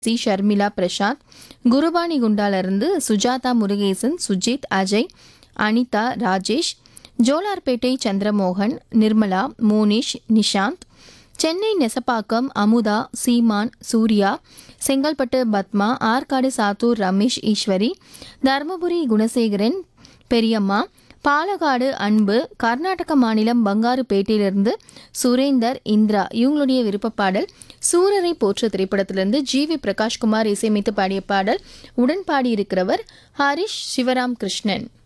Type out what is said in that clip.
C Sharmila Prasad Gurubani குண்டாலிருந்து சுஜாதா முருகேசன் சுஜித் அஜய் அனிதா ராஜேஷ் ஜோலார்பேட்டை சந்திரமோகன் நிர்மலா மோனிஷ் நிஷாந்த் சென்னை நெசப்பாக்கம் அமுதா சீமான் சூர்யா செங்கல்பட்டு பத்மா ஆற்காடு சாத்தூர் ரமேஷ் ஈஸ்வரி தருமபுரி குணசேகரன் பெரியம்மா பாலக்காடு அன்பு கர்நாடக மாநிலம் பங்காருப்பேட்டையிலிருந்து சுரேந்தர் இந்திரா இவங்களுடைய விருப்ப பாடல் சூரரை போற்ற திரைப்படத்திலிருந்து ஜி வி பிரகாஷ்குமார் இசையமைத்து பாடிய பாடல் உடன் பாடியிருக்கிறவர் ஹரிஷ் சிவராம் கிருஷ்ணன்